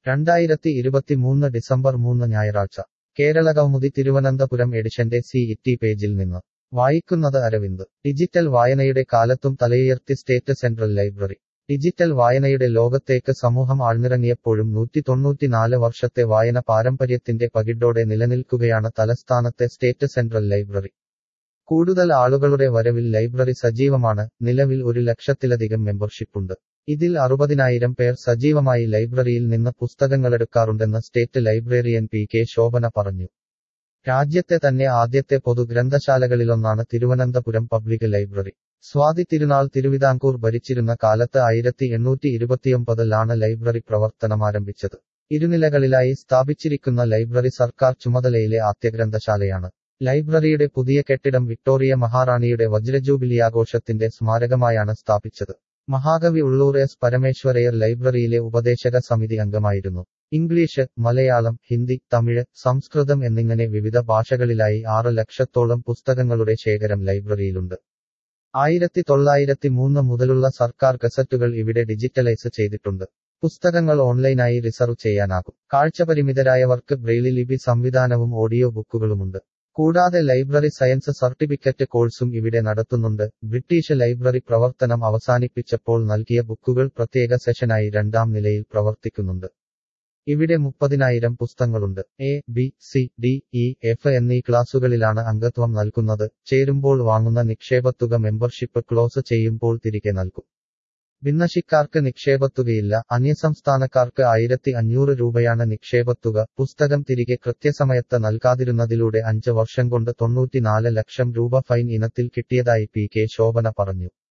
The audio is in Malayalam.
രണ്ടായിരത്തി ഇരുപത്തിമൂന്ന് ഡിസംബർ മൂന്ന് ഞായറാഴ്ച കേരള കൗമുദി തിരുവനന്തപുരം എഡിഷന്റെ സി ഇറ്റി പേജിൽ നിന്ന് വായിക്കുന്നത് അരവിന്ദ് ഡിജിറ്റൽ വായനയുടെ കാലത്തും തലയുയർത്തി സ്റ്റേറ്റ് സെൻട്രൽ ലൈബ്രറി ഡിജിറ്റൽ വായനയുടെ ലോകത്തേക്ക് സമൂഹം ആഴ്ന്നിറങ്ങിയപ്പോഴും നൂറ്റി തൊണ്ണൂറ്റിനാല് വർഷത്തെ വായന പാരമ്പര്യത്തിന്റെ പകിട്ടോടെ നിലനിൽക്കുകയാണ് തലസ്ഥാനത്തെ സ്റ്റേറ്റ് സെൻട്രൽ ലൈബ്രറി കൂടുതൽ ആളുകളുടെ വരവിൽ ലൈബ്രറി സജീവമാണ് നിലവിൽ ഒരു ലക്ഷത്തിലധികം മെമ്പർഷിപ്പുണ്ട് ഇതിൽ അറുപതിനായിരം പേർ സജീവമായി ലൈബ്രറിയിൽ നിന്ന് പുസ്തകങ്ങളെടുക്കാറുണ്ടെന്ന് state librarian P K Sobhana പറഞ്ഞു രാജ്യത്തെ തന്നെ ആദ്യത്തെ പൊതുഗ്രന്ഥശാലകളിലൊന്നാണ് തിരുവനന്തപുരം പബ്ലിക് ലൈബ്രറി സ്വാതി തിരുനാൾ തിരുവിതാംകൂർ ഭരിച്ചിരുന്ന കാലത്ത് ആയിരത്തി എണ്ണൂറ്റി ഇരുപത്തിയൊമ്പതിലാണ് ലൈബ്രറി പ്രവർത്തനമാരംഭിച്ചത് ഇരുനിലകളിലായി സ്ഥാപിച്ചിരിക്കുന്ന ലൈബ്രറി സർക്കാർ ചുമതലയിലെ ആദ്യ ഗ്രന്ഥശാലയാണ് ലൈബ്രറിയുടെ പുതിയ കെട്ടിടം വിക്ടോറിയ മഹാറാണിയുടെ വജ്രജൂബിലി ആഘോഷത്തിന്റെ സ്മാരകമായാണ് സ്ഥാപിച്ചത് മഹാകവി ഉള്ളൂർ എസ് പരമേശ്വരയർ ലൈബ്രറിയിലെ ഉപദേശക സമിതി അംഗമായിരുന്നു ഇംഗ്ലീഷ് മലയാളം ഹിന്ദി തമിഴ് സംസ്കൃതം എന്നിങ്ങനെ വിവിധ ഭാഷകളിലായി ആറ് ലക്ഷത്തോളം പുസ്തകങ്ങളുടെ ശേഖരം ലൈബ്രറിയിലുണ്ട് ആയിരത്തി തൊള്ളായിരത്തി മൂന്ന് മുതലുള്ള സർക്കാർ ഗസറ്റുകൾ ഇവിടെ ഡിജിറ്റലൈസ് ചെയ്തിട്ടുണ്ട് പുസ്തകങ്ങൾ ഓൺലൈനായി റിസർവ് ചെയ്യാനാകും കാഴ്ചപരിമിതരായവർക്ക് ബ്രെയിലി ലിപി സംവിധാനവും ഓഡിയോ ബുക്കുകളുമുണ്ട് കൂടാതെ ലൈബ്രറി സയൻസ് സർട്ടിഫിക്കറ്റ് കോഴ്സും ഇവിടെ നടത്തുന്നുണ്ട് ബ്രിട്ടീഷ് ലൈബ്രറി പ്രവർത്തനം അവസാനിപ്പിച്ചപ്പോൾ നൽകിയ ബുക്കുകൾ പ്രത്യേക സെഷനായി രണ്ടാം നിലയിൽ പ്രവർത്തിക്കുന്നുണ്ട് ഇവിടെ മുപ്പതിനായിരം പുസ്തകങ്ങളുണ്ട് A B C D E F എന്നീ ക്ലാസുകളിലാണ് അംഗത്വം നൽകുന്നത് ചേരുമ്പോൾ വാങ്ങുന്ന നിക്ഷേപത്തുക മെമ്പർഷിപ്പ് ക്ലോസ് ചെയ്യുമ്പോൾ തിരികെ നൽകും ഭിന്നശിക്കാർക്ക് നിക്ഷേപത്തുകയില്ല അന്യസംസ്ഥാനക്കാർക്ക് ആയിരത്തി അഞ്ഞൂറ് രൂപയാണ് നിക്ഷേപത്തുക പുസ്തകം തിരികെ കൃത്യസമയത്ത് നൽകാതിരുന്നതിലൂടെ അഞ്ച് വർഷം കൊണ്ട് തൊണ്ണൂറ്റിനാല് ലക്ഷം രൂപ ഫൈൻ ഇനത്തിൽ കിട്ടിയതായി പി കെ ശോഭന പറഞ്ഞു